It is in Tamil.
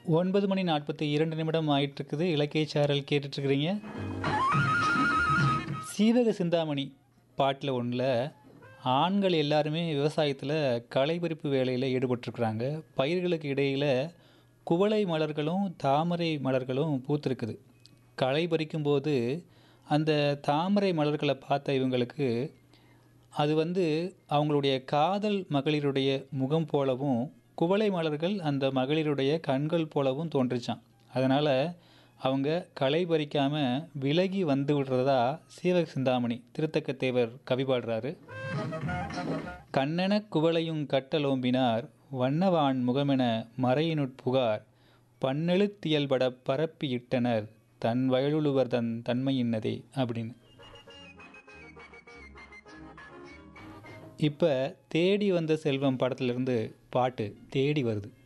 ஒன்பது மணி நாற்பத்தி இரண்டு நிமிடம் ஆயிட்டிருக்குது இலக்கிய சாரல் கேட்டுட்ருக்குறீங்க சீவக சிந்தாமணி பாட்டில் ஒன்றில் ஆண்கள் எல்லாருமே விவசாயத்தில் களைபறிப்பு வேலையில் ஈடுபட்டிருக்கிறாங்க பயிர்களுக்கு இடையில் குவளை மலர்களும் தாமரை மலர்களும் பூத்திருக்குது களை பறிக்கும்போது அந்த தாமரை மலர்களை பார்த்த இவங்களுக்கு அது வந்து அவங்களுடைய காதல் மகளிருடைய முகம் போலவும் குவளை மலர்கள் அந்த மகளிருடைய கண்கள் போலவும் தோன்றுச்சான் அதனால் அவங்க களை பறிக்காமல் விலகி வந்து விடுறதா சீவக சிந்தாமணி திருத்தக்கத்தேவர் கவி பாடுறாரு கண்ணென குவளையும் கட்டலோம்பினார் வண்ணவான் முகமென மறையினுட்புகார் பன்னெழுத்தியல்பட பரப்பி இட்டனர் தன் வயலுழுவர் தன் தன்மையின்னதே அப்படின்னு இப்போ தேடி வந்த செல்வம் படத்துலேருந்து பாட்டு தேடி வருது